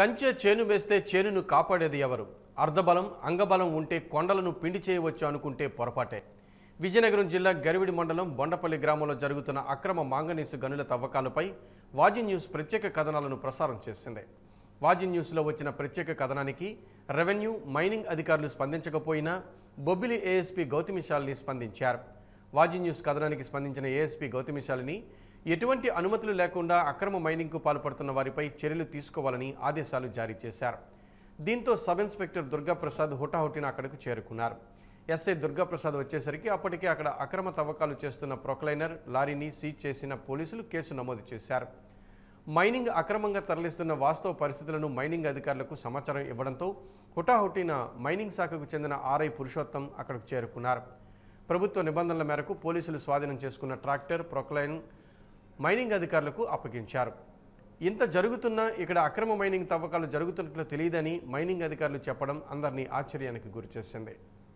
కంచె చేను వేస్తే చేనును కాపాడేది ఎవరు అర్ధబలం అంగబలం ఉంటే కొండలను పిండి చేయవచ్చు అనుకుంటే పొరపాటే విజయనగరం జిల్లా గరివిడి మండలం బొండపల్లి గ్రామంలో జరుగుతున్న అక్రమ మాంగనీసు గనుల తవ్వకాలపై వాజీ న్యూస్ ప్రత్యేక కథనాలను ప్రసారం చేసింది వాజీ న్యూస్లో వచ్చిన ప్రత్యేక కథనానికి రెవెన్యూ మైనింగ్ అధికారులు స్పందించకపోయినా బొబ్బిలి ఏఎస్పీ గౌతమిశాలిని స్పందించారు వాజీ న్యూస్ కథనానికి స్పందించిన ఏఎస్పీ గౌతమిశాలిని ఎటువంటి అనుమతులు లేకుండా అక్రమ మైనింగ్కు పాల్పడుతున్న వారిపై చర్యలు తీసుకోవాలని ఆదేశాలు జారీ చేశారు దీంతో సబ్ ఇన్స్పెక్టర్ దుర్గాప్రసాద్ హుటాహుటిన అక్కడకు చేరుకున్నారు ఎస్ఐ దుర్గాప్రసాద్ వచ్చేసరికి అప్పటికే అక్కడ అక్రమ తవ్వకాలు చేస్తున్న ప్రొక్లైనర్ లారీని సీజ్ చేసిన పోలీసులు కేసు నమోదు చేశారు మైనింగ్ అక్రమంగా తరలిస్తున్న వాస్తవ పరిస్థితులను మైనింగ్ అధికారులకు సమాచారం ఇవ్వడంతో హుటాహుటిన మైనింగ్ శాఖకు చెందిన ఆర్ఐ పురుషోత్తం అక్కడికి చేరుకున్నారు ప్రభుత్వ నిబంధనల మేరకు పోలీసులు స్వాధీనం చేసుకున్న ట్రాక్టర్ ప్రొక్లైన్ మైనింగ్ అధికారులకు అప్పగించారు ఇంత జరుగుతున్నా ఇక్కడ అక్రమ మైనింగ్ తవ్వకాలు జరుగుతున్నట్లు తెలియదని మైనింగ్ అధికారులు చెప్పడం అందరినీ ఆశ్చర్యానికి గురిచేసింది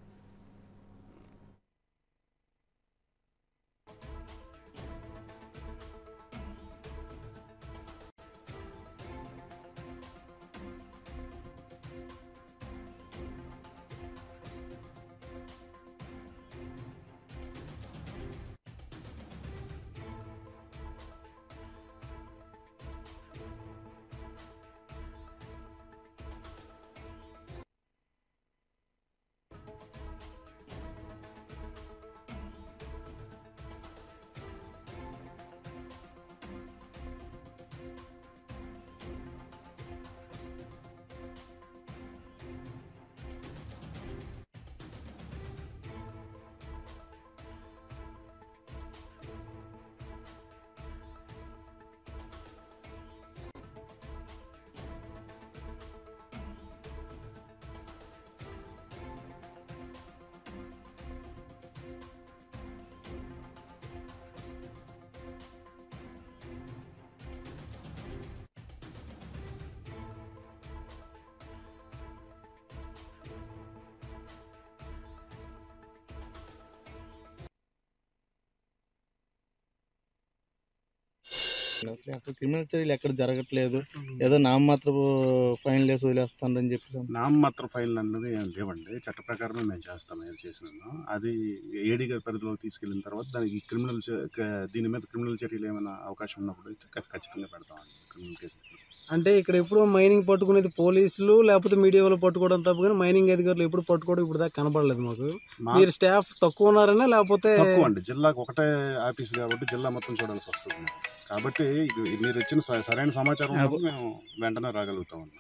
అసలు అక్కడ క్రిమినల్ చర్యలు ఎక్కడ జరగట్లేదు ఏదో నామమాత్రపు ఫైన్ వేసి వదిలేస్తానని చెప్పి నామమాత్ర ఫైల్ అన్నది ఏం లేవండి చట్ట ప్రకారమే మేము చేస్తాం ఏది చేసినాను అది ఏడీ గారి పరిధిలోకి తీసుకెళ్ళిన తర్వాత దానికి క్రిమినల్ చ- క- దీని మీద క్రిమినల్ చర్యలు ఏమైనా అవకాశం ఉన్నప్పుడు అయితే ఖ- ఖచ్చితంగా పెడతామండి క్రిమినల్ కేసు అంటే ఇక్కడ ఎప్పుడు మైనింగ్ పట్టుకునేది పోలీసులు లేకపోతే మీడియా వాళ్ళు పట్టుకోవడం తప్ప కానీ మైనింగ్ అధికారులు ఎప్పుడు పట్టుకోవడం ఇప్పుడు దాకా కనపడలేదు మాకు మా మీరు స్టాఫ్ తక్కువ ఉన్నారనే లేకపోతే తక్కువ అండి జిల్లాకు ఒకటే ఆఫీస్ కాబట్టి జిల్లా మొత్తం చూడాల్సి వస్తుంది మేము. కాబట్టి ఇది మీరు ఇచ్చిన స- సరైన సమాచారం ఉన్నప్పుడు మేము వెంటనే రాగలుగుతాం అన్నమాట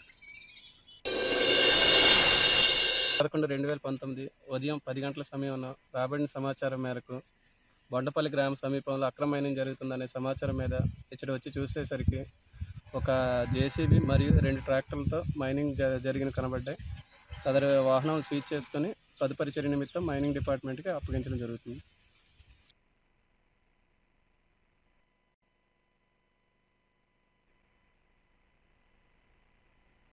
పదకొండు రెండు వేల పంతొమ్మిది ఉదయం పది గంటల సమయంలో రాబడిన సమాచారం మేరకు బొండపల్లి గ్రామ సమీపంలో అక్రమ మైనింగ్ జరుగుతుందనే సమాచారం మీద ఇచ్చట వచ్చి చూసేసరికి ఒక జేసీబీ మరియు రెండు ట్రాక్టర్లతో మైనింగ్ జ జరిగిన కనబడ్డాయి సదరు వాహనం సీజ్ చేసుకొని తదుపరి చర్య నిమిత్తం మైనింగ్ డిపార్ట్మెంట్కి అప్పగించడం జరుగుతుంది